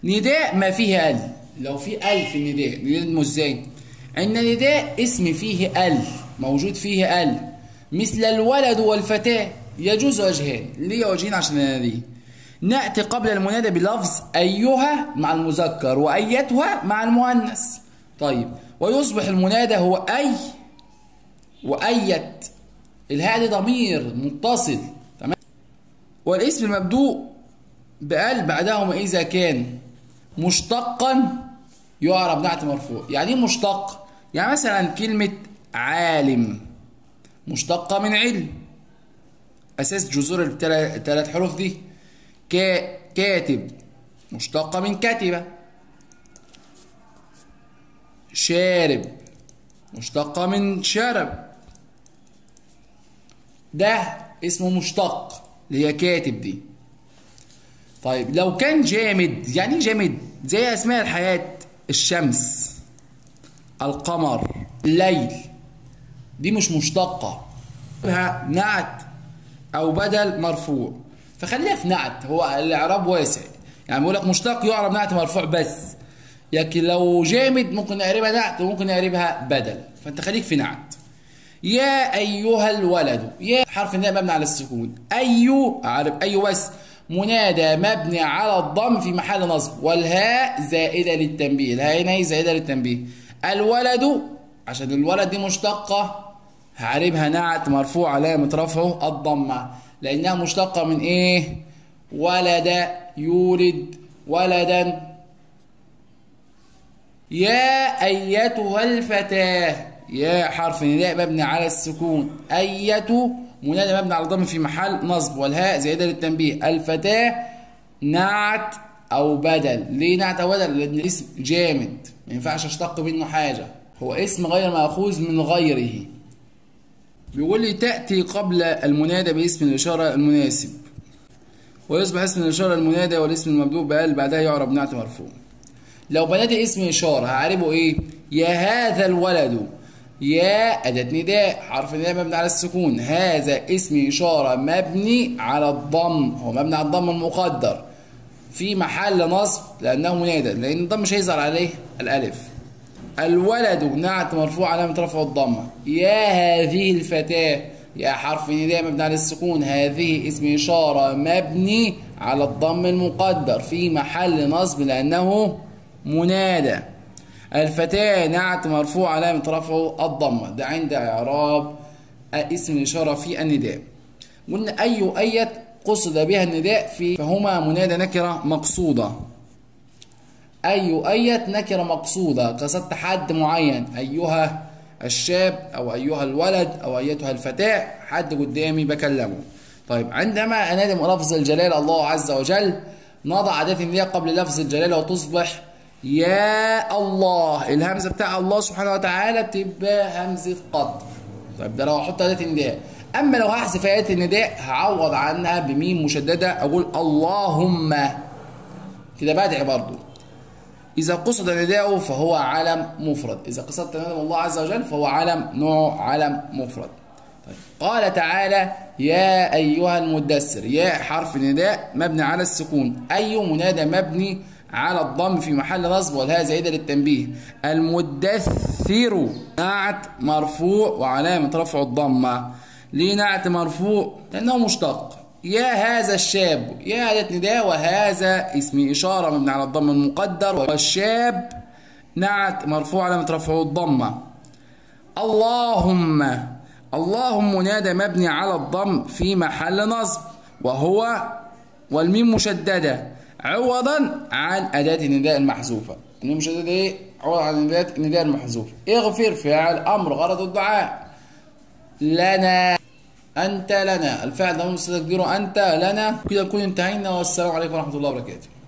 نداء ما فيه ال لو في ال في النداء نداء ازاي ان نداء اسم فيه ال موجود فيه ال مثل الولد والفتاه يجوز وجهان ليه وجهين عشان اناديه ناتي قبل المنادى بلفظ ايها مع المذكر وايتها مع المؤنث طيب ويصبح المنادى هو اي وايت الهاء دي ضمير متصل تمام والاسم المبدوء بال بعدهما اذا كان مشتقا يعرب نعت مرفوع يعني ايه مشتق يعني مثلا كلمه عالم مشتقه من علم اساس جذور الثلاث حروف دي كا كاتب مشتقه من كتبه شارب مشتقه من شرب ده اسمه مشتق اللي هي كاتب دي طيب لو كان جامد يعني جامد زي اسماء الحياة الشمس القمر الليل دي مش مشتقة نعت او بدل مرفوع فخليها في نعت هو الاعراب واسع يعني بيقول لك مشتق يعرب نعت مرفوع بس لكن لو جامد ممكن نقربها نعت وممكن نقربها بدل فانت خليك في نعت يا ايها الولد يا حرف الناء مبني على السكون اي عارف اي بس منادى مبني على الضم في محل نصب والهاء زائده للتنبيه الهاء هنا زائده للتنبيه الولد عشان الولد دي مشتقه هعربها نعت مرفوع علامه رفعه الضمه لانها مشتقه من ايه ولد يولد ولدا يا ايتها الفتاه يا حرف نداء مبني على السكون ايته منادى مبني على الضم في محل نصب والهاء زياده للتنبيه الفتاه نعت او بدل ليه نعت او بدل لان الاسم جامد ما ينفعش اشتق منه حاجه هو اسم غير ماخوذ من غيره بيقول لي تاتي قبل المنادى باسم الاشاره المناسب ويصبح اسم الاشاره المنادى والاسم المبدوء بال بعدها يعرب نعت مرفوع لو بنادي اسم اشاره هعربه ايه يا هذا الولد يا أداة نداء حرف نداء مبني على السكون هذا اسم إشارة مبني على الضم هو مبني على الضم المقدر في محل نصب لأنه منادى لأن الضم مش هيظهر عليه الألف الولد نعت مرفوع علامة رفع الضمة يا هذه الفتاة يا حرف نداء مبني على السكون هذه اسم إشارة مبني على الضم المقدر في محل نصب لأنه منادى الفتاة نعت مرفوع علامة رفعه الضمة ده عند إعراب اسم الإشارة في النداء قلنا أي أية قصد بها النداء في فهما منادى نكرة مقصودة أي أية نكرة مقصودة قصدت حد معين أيها الشاب أو أيها الولد أو أيتها الفتاة حد قدامي بكلمه طيب عندما أنادم لفظ الجلالة الله عز وجل نضع أداة النداء قبل لفظ الجلالة وتصبح يا الله الهمزه بتاع الله سبحانه وتعالى بتبقى همزه قدر طيب ده لو احط اداه النداء اما لو هحذف اداه النداء هعوض عنها بميم مشدده اقول اللهم كده بدعي برضو اذا قصد نداءه فهو علم مفرد اذا قصدت نداء الله عز وجل فهو علم نوع علم مفرد طيب. قال تعالى يا ايها المدثر يا حرف نداء مبني على السكون اي منادى مبني على الضم في محل نصب والهاء زائده للتنبيه المدثر نعت مرفوع وعلامه رفع الضمه ليه نعت مرفوع لانه مشتق يا هذا الشاب يا أداة نداء وهذا اسم إشارة مبني على الضم المقدر والشاب نعت مرفوع علامة رفعه الضمة اللهم اللهم منادى مبني على الضم في محل نصب وهو والميم مشددة عوضا عن أداة النداء المحذوفة الميم مشددة إيه؟ عوضا عن أداة النداء المحذوف اغفر فعل أمر غرض الدعاء لنا أنت لنا الفعل ده مستقدره أنت لنا كده نكون انتهينا والسلام عليكم ورحمة الله وبركاته